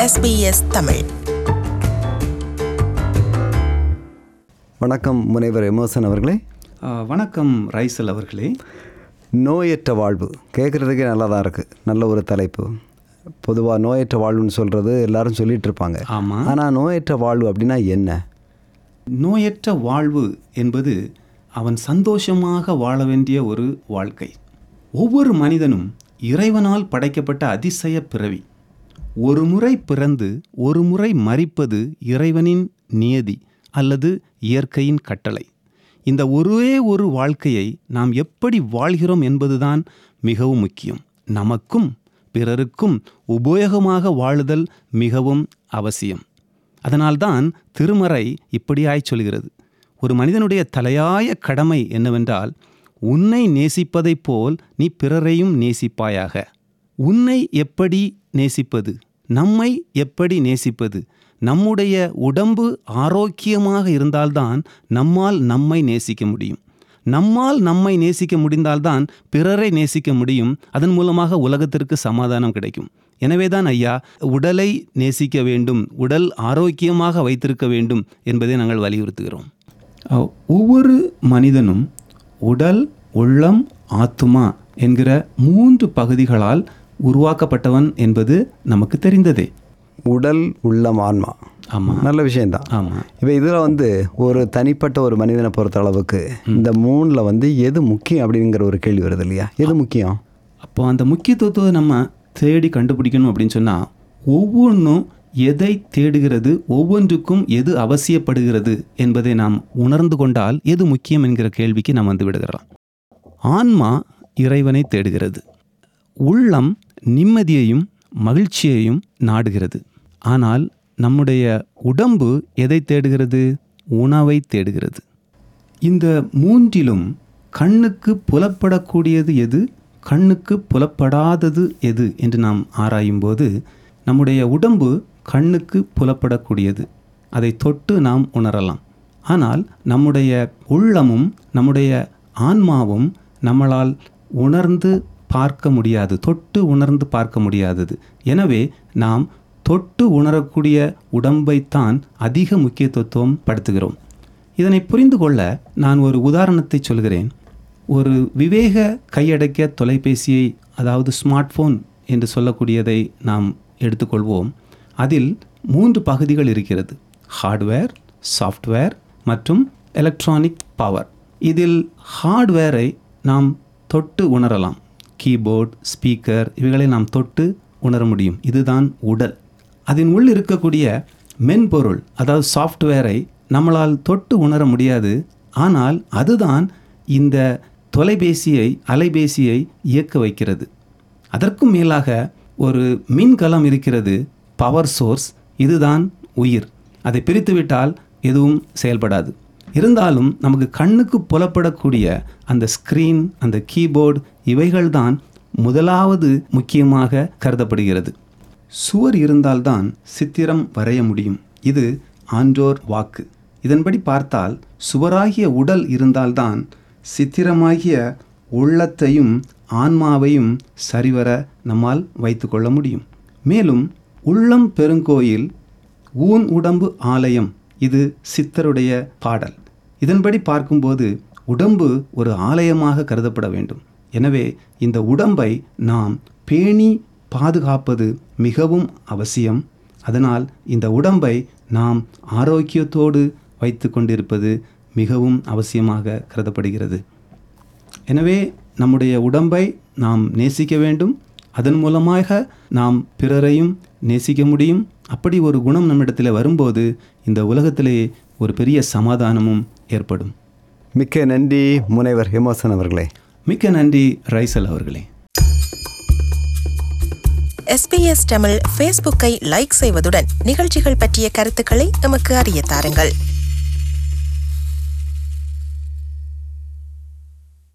SBS Tamil வணக்கம் முனைவர் emotion அவர்களே ஆ, வணக்கம் ரைசல் அவர்களே நோயற்ற வாழ்வு கேட்குறதுக்கே நல்லா தான் இருக்குது நல்ல ஒரு தலைப்பு பொதுவாக நோயற்ற வாழ்வுன்னு சொல்கிறது எல்லாரும் சொல்லிட்டு இருப்பாங்க ஆமாம் ஆனால் நோயற்ற வாழ்வு அப்படின்னா என்ன நோயற்ற வாழ்வு என்பது அவன் சந்தோஷமாக வாழ வேண்டிய ஒரு வாழ்க்கை ஒவ்வொரு மனிதனும் இறைவனால் படைக்கப்பட்ட அதிசய பிறவி ஒரு முறை பிறந்து ஒரு முறை மரிப்பது இறைவனின் நியதி அல்லது இயற்கையின் கட்டளை இந்த ஒரே ஒரு வாழ்க்கையை நாம் எப்படி வாழ்கிறோம் என்பதுதான் மிகவும் முக்கியம் நமக்கும் பிறருக்கும் உபயோகமாக வாழுதல் மிகவும் அவசியம் அதனால்தான் திருமறை இப்படியாய் சொல்கிறது ஒரு மனிதனுடைய தலையாய கடமை என்னவென்றால் உன்னை நேசிப்பதைப் போல் நீ பிறரையும் நேசிப்பாயாக உன்னை எப்படி நேசிப்பது நம்மை எப்படி நேசிப்பது நம்முடைய உடம்பு ஆரோக்கியமாக இருந்தால்தான் நம்மால் நம்மை நேசிக்க முடியும் நம்மால் நம்மை நேசிக்க முடிந்தால்தான் பிறரை நேசிக்க முடியும் அதன் மூலமாக உலகத்திற்கு சமாதானம் கிடைக்கும் எனவேதான் ஐயா உடலை நேசிக்க வேண்டும் உடல் ஆரோக்கியமாக வைத்திருக்க வேண்டும் என்பதை நாங்கள் வலியுறுத்துகிறோம் அஹ், ஒவ்வொரு மனிதனும் உடல் உள்ளம் ஆத்துமா என்கிற மூன்று பகுதிகளால் உருவாக்கப்பட்டவன் என்பது நமக்கு தெரிந்ததே உடல் உள்ளம் ஆன்மா ஆமாம் நல்ல விஷயம்தான் ஆமாம் இப்போ இதில் வந்து ஒரு தனிப்பட்ட ஒரு மனிதனை பொறுத்த அளவுக்கு இந்த மூணில் வந்து எது முக்கியம் அப்படிங்கிற ஒரு கேள்வி வருது இல்லையா எது முக்கியம் அப்போ அந்த முக்கியத்துவத்தை நம்ம தேடி கண்டுபிடிக்கணும் அப்படின்னு சொன்னால் ஒவ்வொன்றும் எதை தேடுகிறது ஒவ்வொன்றுக்கும் எது அவசியப்படுகிறது என்பதை நாம் உணர்ந்து கொண்டால் எது முக்கியம் என்கிற கேள்விக்கு நாம் வந்து விடுகிறோம் ஆன்மா இறைவனை தேடுகிறது உள்ளம் நிம்மதியையும் மகிழ்ச்சியையும் நாடுகிறது ஆனால் நம்முடைய உடம்பு எதை தேடுகிறது உணவை தேடுகிறது இந்த மூன்றிலும் கண்ணுக்கு புலப்படக்கூடியது எது கண்ணுக்கு புலப்படாதது எது என்று நாம் ஆராயும்போது நம்முடைய உடம்பு கண்ணுக்கு புலப்படக்கூடியது அதை தொட்டு நாம் உணரலாம் ஆனால் நம்முடைய உள்ளமும் நம்முடைய ஆன்மாவும் நம்மளால் உணர்ந்து பார்க்க முடியாது தொட்டு உணர்ந்து பார்க்க முடியாதது எனவே நாம் தொட்டு உணரக்கூடிய உடம்பைத்தான் அதிக முக்கியத்துவம் படுத்துகிறோம் இதனை புரிந்து கொள்ள நான் ஒரு உதாரணத்தை சொல்கிறேன் ஒரு விவேக கையடக்கிய தொலைபேசியை அதாவது ஸ்மார்ட் ஃபோன் என்று சொல்லக்கூடியதை நாம் எடுத்துக்கொள்வோம் அதில் மூன்று பகுதிகள் இருக்கிறது ஹார்ட்வேர் சாஃப்ட்வேர் மற்றும் எலக்ட்ரானிக் பவர் இதில் ஹார்ட்வேரை நாம் தொட்டு உணரலாம் கீபோர்ட் ஸ்பீக்கர் இவைகளை நாம் தொட்டு உணர முடியும் இதுதான் உடல் அதன் உள் இருக்கக்கூடிய மென்பொருள் அதாவது சாஃப்ட்வேரை நம்மளால் தொட்டு உணர முடியாது ஆனால் அதுதான் இந்த தொலைபேசியை அலைபேசியை இயக்க வைக்கிறது அதற்கும் மேலாக ஒரு மின்கலம் இருக்கிறது பவர் சோர்ஸ் இதுதான் உயிர் அதை பிரித்துவிட்டால் எதுவும் செயல்படாது இருந்தாலும் நமக்கு கண்ணுக்கு புலப்படக்கூடிய அந்த ஸ்க்ரீன் அந்த கீபோர்டு இவைகள்தான் முதலாவது முக்கியமாக கருதப்படுகிறது சுவர் இருந்தால்தான் சித்திரம் வரைய முடியும் இது ஆன்றோர் வாக்கு இதன்படி பார்த்தால் சுவராகிய உடல் இருந்தால்தான் சித்திரமாகிய உள்ளத்தையும் ஆன்மாவையும் சரிவர நம்மால் வைத்துக்கொள்ள முடியும் மேலும் உள்ளம் பெருங்கோயில் ஊன் உடம்பு ஆலயம் இது சித்தருடைய பாடல் இதன்படி பார்க்கும்போது உடம்பு ஒரு ஆலயமாக கருதப்பட வேண்டும் எனவே இந்த உடம்பை நாம் பேணி பாதுகாப்பது மிகவும் அவசியம் அதனால் இந்த உடம்பை நாம் ஆரோக்கியத்தோடு வைத்து கொண்டிருப்பது மிகவும் அவசியமாக கருதப்படுகிறது எனவே நம்முடைய உடம்பை நாம் நேசிக்க வேண்டும் அதன் மூலமாக நாம் பிறரையும் நேசிக்க முடியும் அப்படி ஒரு குணம் நம்மிடத்தில் வரும்போது இந்த உலகத்திலே ஒரு பெரிய சமாதானமும் ஏற்படும் மிக்க நன்றி முனைவர் எமோசன் அவர்களே மிக்க நன்றி ரைசல் அவர்களே எஸ்பிஎஸ் தமிழ் ஃபேஸ்புக்கை லைக் செய்வதுடன் நிகழ்ச்சிகள் பற்றிய கருத்துக்களை எமக்கு அறிய தாருங்கள்